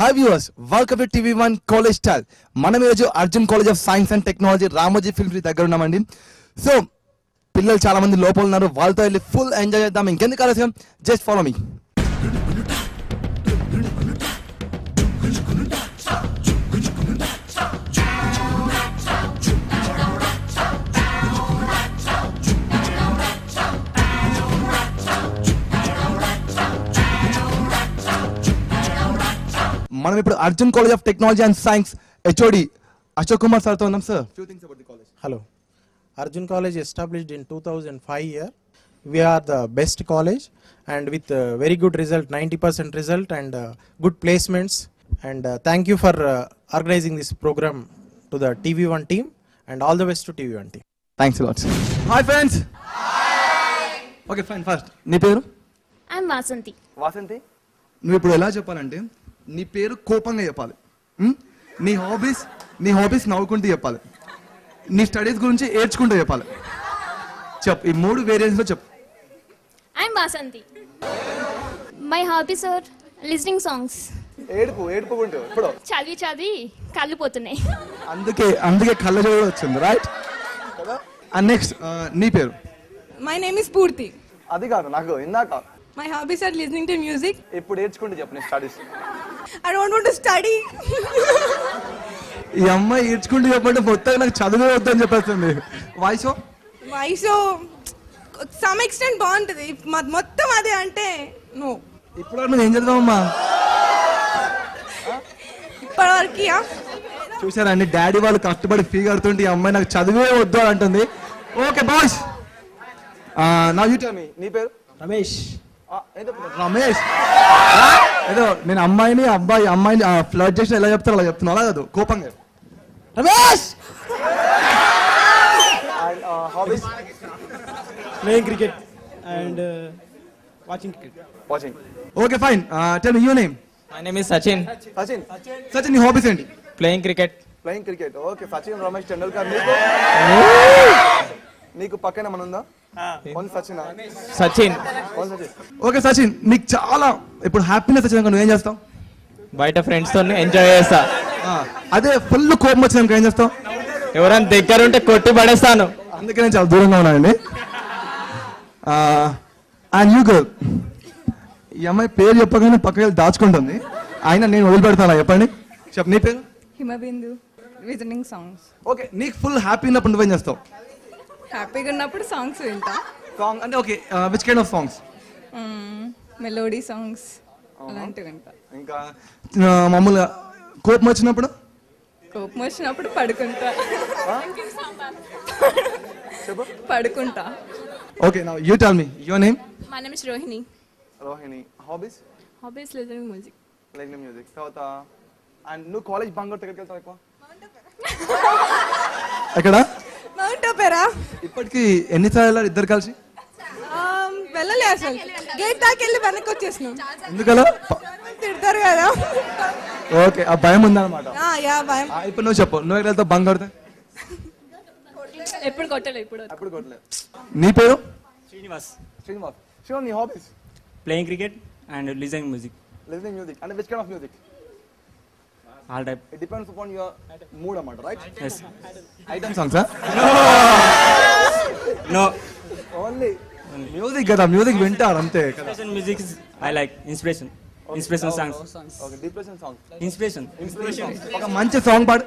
Hi viewers welcome to TV one college stall మనం ఈరోజు Arjun college of science and technology Ramoji film city దగ్గర ఉన్నామండి so పిల్లలు చాలా మంది లోపల ఉన్నారు వాళ్ళతో వెళ్ళి ఫుల్ ఎంజాయ్ చేద్దాం ఇంకెందుకు ఆలస్యం జస్ట్ ఫాలో మీ మనం ఇప్పుడు Arjun college of technology and science HOD Ashok Kumar సార్తో ఉన్నాం sir few things about the college Hello. Arjun College established in 2005 year. We are the best college and with uh, very good result, 90% result and uh, good placements. And uh, thank you for uh, organizing this program to the TV1 team and all the best to TV1 team. Thanks lots hi friends okay fine first నీ పేరు I'm Vasanthi Vasanthi నువ్వు ఇప్పుడు ఎలా చెప్పాలంటే నీ పేరు కోపంగా చెప్పాలి ఉం? నీ హాబీస్ నీ హాబీస్ నవ్వుకుంటూ చెప్పాలి నీ స్టడీస్ గురించి ఏడ్చుకుంటూ చెప్పాలి చెప్పు ఈ మూడు వేరియంట్స్లో చెప్పు I'm Vasanthi my hobbies are listening songs ఏడుపు ఏడుపుకుంటూ ఇప్పుడు చదివి చదివి కళ్ళు పోతున్నాయి అందుకే అందుకే కళ్ళజోడు వచ్చింది రైట్ అండ్ నెక్స్ట్ నీ పేరు My name is Purti. అది కాదు నాకు ఇందాక My hobbies are listening to music. ఇప్పుడు ఏడ్చుకుంటూ చెప్పు నీ studies I don't want to study. ఈ అమ్మాయి ఏడ్చుకుంటూ చెప్పంటే మొత్తం నాకు చదువు వద్దని చెప్పేస్తుంది voice Why so? Some extent బాగుంటుంది మ- మొత్తం అదే అంటే నో ఇప్పుడు నువ్వు ఏం చదువుతావమ్మా ఇప్పటివరకు యా చూసారా అండి డాడీ వాళ్ళు కష్టపడి ఫీ కడుతుంటే ఈ అమ్మాయి నాకు చదివే వద్దు అని అంటుంది okay boys now you tell me నీ పేరు Ramesh. ఆ, ఏదో పేరు? రమేష్ ఏదో నేను అమ్మాయిని అబ్బాయి అమ్మాయిని ఫ్లడ్ చేసిన ఎలా చెప్తారో అలా చెప్తున్నా అలా కాదు కోపంగా Ramesh hobbies playing cricket and uh, watching cricket. Watching okay fine tell me you name My name is Sachin. Sachin Sachin నీ హాబీస్ ఏంటి Playing cricket. Playing cricket okay Sachin Ramesh Tendulkar నీకు నీకు పక్కన మన ఉందా only Sachin Sachin. Okay Sachin నీకు చాలా ఇప్పుడు హ్యాపీనెస్ వచ్చినాక నువ్వేం చేస్తావు బయట ఫ్రెండ్స్ తో ఎంజాయ్ చేస్తా ఆ, అదే ఫుల్ కోపం వచ్చినాక ఏం చేస్తావు ఎవరైనా దగ్గర ఉంటే కొట్టి పడేస్తాను అందుకే నేను చాలా దూరంగా ఉన్నానండి అండ్ యూ గర్ల్ ఈ అమ్మాయి పేరు చెప్పగానే పక్కకి వెళ్ళి దాచుకుంటుంది అయినా నేను వదిలిపెడతాను చెప్పండి చెప్పు నీ పేరు హిమబిందు లిజనింగ్ సాంగ్స్ ఓకే నీకు ఫుల్ హ్యాపీ ఉన్నప్పుడు నువ్వేం చేస్తావు హ్యాపీగా ఉన్నప్పుడు సాంగ్స్ వింటా సాంగ్ అంటే okay which kind of songs melody songs అలాంటివి వింటా ఇంకా ఆ, మామూలుగా కోపం వచ్చినప్పుడు కోపం వచ్చినప్పుడు పడుకుంటా పడుకుంటా okay now you tell me your name my name is Rohini Rohini hobbies hobbies listening music like music తర్వాత అండ్ నువ్వు కాలేజ్ బంగ్ ఎక్కడికి వెళ్తావు ఎక్కువ ఎక్కడ మౌంట్ ఓపెరా ఇప్పటికి ఎన్నిసార్లు వెళ్ళారు ఇద్దరు కలిసి వెళ్ళలే అసలు గేట్ దాకా వెళ్ళి వెనక్కి వచ్చేసినాం ఎందుకలా తిడతారు కదా ఓకే ఆ భయం ఉందన్నమాట ఆ, యా భయం ఆ, ఇప్పుడు నువ్వు చెప్పు నువ్వు ఎక్కడ వెళ్తావు బంగ్ కొడితే ఎప్పుడు కొట్టలే ఇప్పుడు అప్పుడు కొట్టలేదు నీ పేరు Srinivas. శ్రీనివాస్ శ్రీనివాస్ నీ hobbies Playing cricket and listening music. Listening music అంటే which kind of music All type. It depends upon your mood అన్నమాట రైట్ Yes. ఐటమ్ సాంగ్సా No. ఓన్లీ మ్యూజిక్ కదా మ్యూజిక్ వింటారు అంతే కదా Inspiration music is I like inspiration. Inspiration songs. Okay depression song Inspiration. ఒక మంచి song పాడు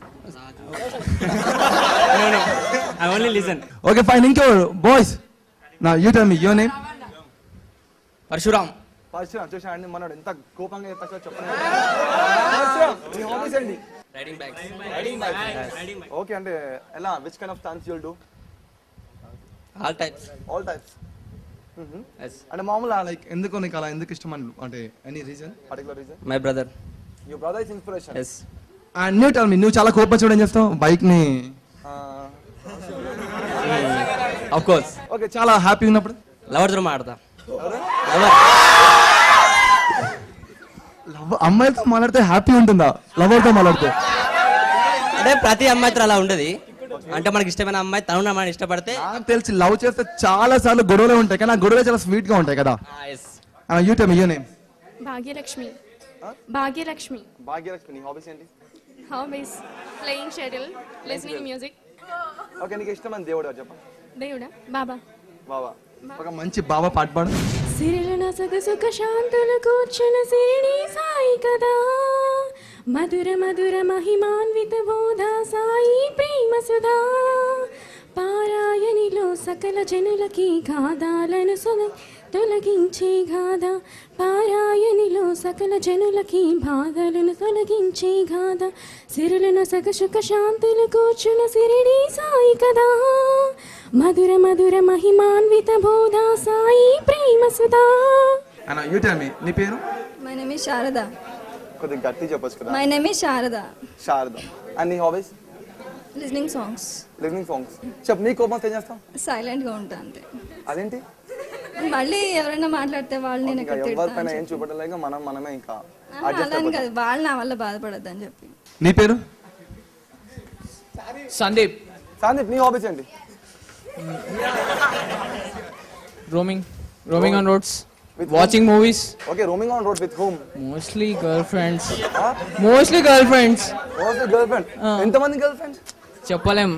No, no. I only listen. Okay fine ఇంకెవరు boys now you tell me your name Parashuram Parashuram చూసా అండి మనోడు ఎంత కోపంగా చెప్తా చెప్పండి పరశురామ్, నీ హాబీస్ ఏంటి రైడింగ్ బ్యాగ్స్ ఓకే అంటే ఎలా which kind of stunts you'll do all types all types అంటే మామూలు లైక్ ఎందుకు నీకు అలా ఎందుకు ఇష్టం అని అంటే any reason particular reason my brother your brother is inspiration yes and you tell me నువ్వు చాలా కోపం చూడడం చేస్తావు బైక్ ని ఆఫ్ కోర్స్ ఓకే చాలా హ్యాపీ ఉన్నప్పుడు లవర్తో మాడతా లవ్ అమ్మాయిలతో మాట్లాడితే హ్యాపీ ఉంటుందా లవర్తో మాట్లాడితే అంటే ప్రతి అమ్మాయితో అలా ఉండదు అంటే మనకి ఇష్టమైన అమ్మాయి తను మన ఇష్టపడితే నాకు తెలిసి లవ్ చేస్తే చాలా సార్లు గొడవలే ఉంటాయి కానీ ఆ గొడవలే చాలా స్వీట్ గా ఉంటాయి కదా yes you tell me you name Bhagyalakshmi Bhagyalakshmi Bhagyalakshmi నీ హాబీస్ ఏంటి hobbies playing shuttle listening music okay నీకు ఇష్టమైన దేవుడు చెప్ప దేవుడా బాబా బాబా ఒక మంచి బాబా పాట పాడు సిరిలన సగ సుఖ శాంతులు కూర్చున్న సిరిడి సాయి కదా మధుర మధుర మహిమాన్విత బోధ సాయి ప్రేమ సుధా పారాయణిలో సకల జనులకి గాథాలను సొల తొలగించే గాథ పారాయణిలో సకల జనులకి బాధలను తొలగించే గాథ సిరులను సగ సుఖ శాంతులు కూర్చున్న సిరిడి సాయి కదా మధుర మధుర మహిమాన్విత బోధ సాయి ప్రేమ సుధా అన్న యూ టెల్ మీ నీ పేరు My name is Sharada. కొద్దిగా గట్టి చెప్పొచ్చు కదా My name is Sharada. Sharada and నీ hobbies Listening songs. Living songs చెప్పు నీ కోపం వస్తే ఏం చేస్తాం సైలెంట్ గా ఉంటా అంతే అదేంటి మళ్ళీ ఎవరైనా మాట్లాడితే వాళ్ళు నేను ఇంకా ఎక్కడ తిడతా ఎవరిపైన అని ఏం చెప్పి. చూపడలేక మనం మనమే ఇంకా ఆహా, అలా అని కాదు వాళ్ళు నా వల్ల బాధపడద్దు అని చెప్పి నీ పేరు సందీప్ సందీప్ నీ హాబీస్ ఏంటి roaming roaming on roads watching movies okay roaming on road with home mostly girl friends mostly girl friends okay girl friend ఎంతమంది గర్ల్ ఫ్రెండ్స్ చెప్పలేం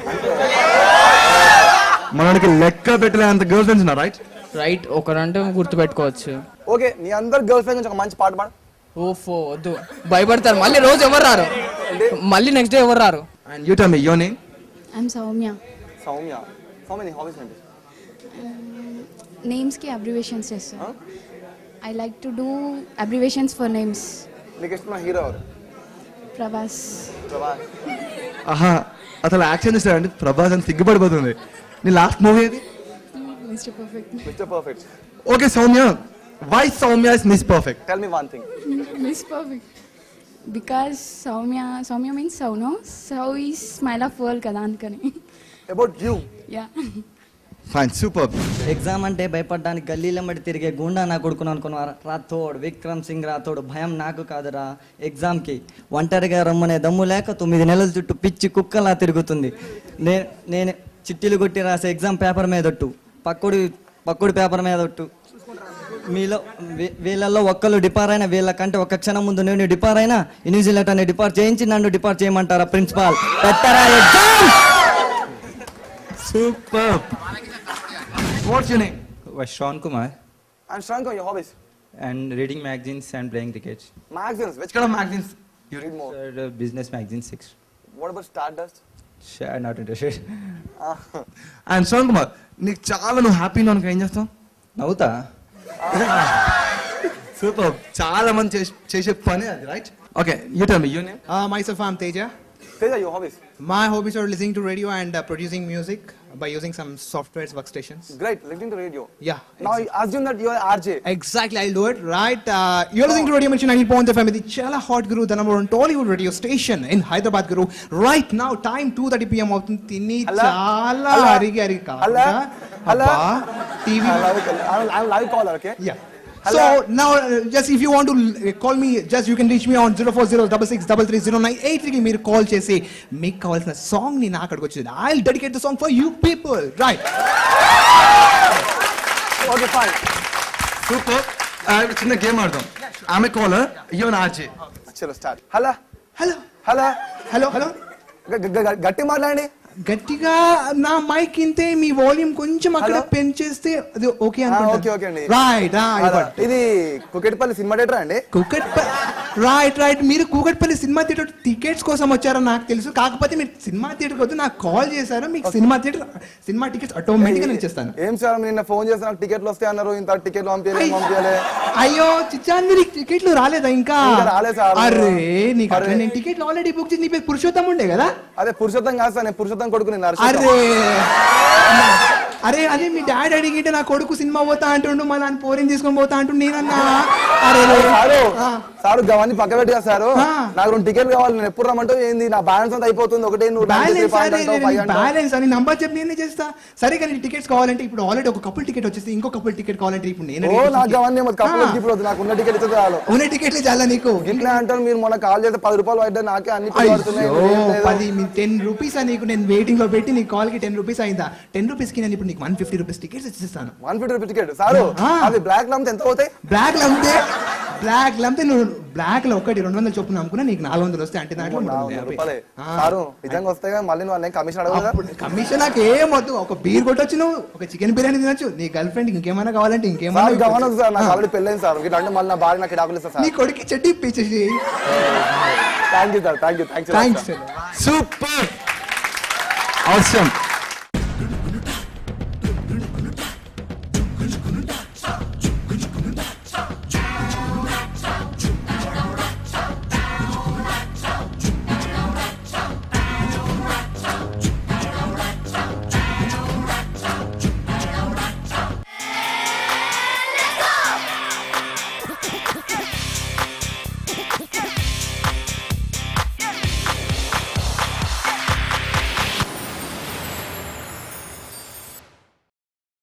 మనకి లెక్క పెట్టలేనంత గర్ల్ ఫ్రెండ్స్ ఉన్నా రైట్ రైట్ ఒకరంటే గుర్తుపెట్టుకోవచ్చు ఓకే నీ అందరు గర్ల్ ఫ్రెండ్ ఒక మంచి పాట పాడు ఓఫో వద్దు భయపడతారు మళ్ళీ రోజు ఎవరు రారు మళ్ళీ నెక్స్ట్ డే ఎవరు రారు and you tell me your name I'm Soumya Soumya Soumya నీ హాబీస్ ఏంటి నేమ్స్కి అబ్రివేషన్స్ చేస్తాను I like to do abbreviations for names నీకు ఇష్టమైన హీరో ఎవరు ప్రభాస్ ప్రభాస్ ఆహా అసలు యాక్షన్ ఇస్తాడండి ప్రభాస్ అని సిగ్గుపడిపోతుంది నీ లాస్ట్ మూవీ ఏది Mister Perfect Mister Perfect okay Soumya why Soumya is miss perfect tell me one thing miss perfect because Soumya Soumya means సౌను సౌ ఈ స్మైల్ ఆఫ్ వరల్డ్ కదా అందుకని about you ya fine super exam అంటే భయపడ్డానికి గల్లీలమ్మడి తిరిగే గుండా నా కొడుకును అనుకున్నారు రాథోడ్ విక్రమ్ సింగ్ రాథోడ్ భయం నాకు కాదురా ఎగ్జామ్కి ఒంటరిగా రమ్మనే దమ్ము లేక తొమ్మిది నెలల చుట్టూ పిచ్చి కుక్కలా తిరుగుతుంది నే నేను చిట్టీలు కొట్టి రాసే ఎగ్జామ్ పేపర్ మీద ఒట్టు పక్కుడి పక్కుడి పేపర్ మీద ఒట్టు మీలో వీ- వీళ్ళల్లో ఒక్కరు డిపార్ అయినా వీళ్ళకంటే ఒక క్షణం ముందు నేను డిపార్ అయినా న్యూజిలాండ్ డిపార్ చేయించి నన్ను డిపార్ చేయమంటారా ప్రిన్సిపాల్ పెట్టరా exam super what's your name Vashwan Kumar and శ్రాంక్ your hobbies and reading magazines and playing cricket. magazines which kind of magazines you read more Uh, the business magazine six. what about stardust Sure, not interested. And శ్రాంక్ కుమార్ నీకు చాలా నువ్వు happy ఉన్నావు ఏం చేస్తావు నవ్వుతా super చాలా మంది చేసే- చేసే పని అది right okay you tell me your name Uh, myself, I'm Teja. Teja your hobbies My hobbies are listening to radio and uh, producing music by using some softwares, workstations. great listening to radio Yeah. now assume that you are RJ Exactly, I'll do it. Right. Uh, you're listening to Radio Mirchi 90.5 FM. The Chala Hot Guru, the number one Tollywood radio station in Hyderabad, Guru. Right now, time 2.30 p.m. అవుతుంది తిని Hello? చాలా Hello? అరిగి అరిగి Hello? Hello? TV I'm live I'm, I'm live caller okay Yeah. Hello? So now, uh, just if you want to uh, call me, just you can reach me on 04066330983 కి మీరు call చేసి మీకు కావాల్సిన song ని నాకు అక్కడికి వచ్చింది I dedicate the song for you people right okay fine super ఇప్పుడు చిన్న గేమ్ ఆడదాం ఆమె కాలర్ యువర్ ఆర్జే చలో start hello hello hello hello hello గట్టి మాట్లాడండి గట్టిగా నా మైక్ ఇంతే మీ వాల్యూమ్ కొంచెం అక్కడ Hello? పెంచేస్తే అది ఓకే ఓకే ఓకే అండి రైట్ హలో, ఇది కుకెట్పల్లి సినిమా థియేటర్ అండి కుకట్ రైట్ రైట్ మీరు కూకట్పల్లి సినిమా థియేటర్ టికెట్స్ కోసం వచ్చారో నాకు తెలుసు కాకపోతే మీరు సినిమా థియేటర్ వద్దు నాకు కాల్ చేశారు మీకు సినిమా థియేటర్ సినిమా టికెట్స్ ఆటోమేటిక్గా నేను ఇచ్చేస్తాను ఏం సార్ మీరు నిన్న ఫోన్ చేస్తే నాకు టికెట్లు వస్తాయి అన్నారు ఇంత టికెట్లు పంపించలే అయ్- పంపించలే అయ్యో చిచ్చాన్ మీరు టికెట్లు రాలేదా ఇంకా ఇంకా రాలేదు సార్. అరే నీకు అట్లా అరే. నేను టికెట్లు ఆల్రెడీ బుక్ చేసి నీ పేరు పురుషోత్తం ఉండే కదా అదే పురుషోత్తం కాదు సార్ నేను పురుషోత్తం కొడుకు నేను అరే నరసింహ అరే అదే మీ డాడీ అడిగితే నా కొడుకు సినిమా పోతా అంటుండు మళ్ళీ ఆయన పోరిని తీసుకొని పోతా అంటుండు నేనన్నా అరే రే. సారు ఆ. సారు గవన్నీ పక్క పెట్టి కదా సారు ఆ. నాకు రెండు టికెట్లు కావాలి నేను ఎప్పుడు రమ్మంటే ఏంది నా బ్యాలెన్స్ అంతా అయిపోతుంది ఒకటే నువ్వు బ్యాలెన్స్ అరే ఫైవ్ అంటావు బ్యాలెన్స్ అని నంబర్ చెప్పి నేనే చేస్తా సరే కానీ టికెట్స్ కావాలంటే ఇప్పుడు ఆల్రెడీ ఒక కపుల్ టికెట్ వచ్చేసి ఇంకో కపుల్ టికెట్ కావాలంటే ఇప్పుడు నేను ఓ నాకు అవన్నీ కప్పులు ఇప్పుడు వద్దు నాకు ఉన్న టికెట్ ఇస్తే చాలు ఉన్న టికెట్లే చాలా నీకు ఇట్లా అంటారు మీరు మొన్న కాల్ చేస్తే పది రూపాయలు పడ్డా నాకే అన్ని పిల్లలు పడుతున్నాయి అయ్యో, ఏం లేదు. పది టెన్ రూపీస్ నీకు నేను వెయిటింగ్ లో పెట్టి నీ కాల్ కి టెన్ రూపీస్ అయిందా టెన్ రూపీస్ కి నేను ఇప్పుడు నీకు వన్ ఫిఫ్టీ రూపీస్ టికెట్స్ ఇచ్చేస్తాను one fifty rupees ticket sir ఆ. అది బ్లాక్ లో అమ్మితే ఎంత అవుతాయి బ్లాక్ లో ఉంటే బ్లాక్ లేకపోతే నువ్వు బ్లాక్ లో ఒకటి రెండు వందలు చొప్పున అమ్ముకున్నా నీకు నాలుగు వందలు వస్తాయి అంటే దాంట్లో మూడు వందల యాభై. రూపాయలే ఆ. సారు నిజంగా వస్తాయి కానీ మళ్ళీ నువ్వు వాళ్ళని కమిషన్ అడగదు అప్పుడు కమిషన్ నాకు ఏం వద్దు ఒక బీర్ కొట్టొచ్చు నువ్వు ఒక చికెన్ బిర్యానీ తినొచ్చు నీ గర్ల్ ఫ్రెండ్ ఇంకేమైనా కావాలంటే ఇంకేమైనా సార్ గమనం సార్ నాకు ఆ. ఆల్రెడీ పెళ్ళైంది సార్ ఇట్లా అంటే మళ్ళీ నా భార్య నాకు డాకులు ఇస్తా నీ సార్ కొడుకు చెడ్డి ఇప్పించేసి thank you sir thank you thank you thanks super అవసరం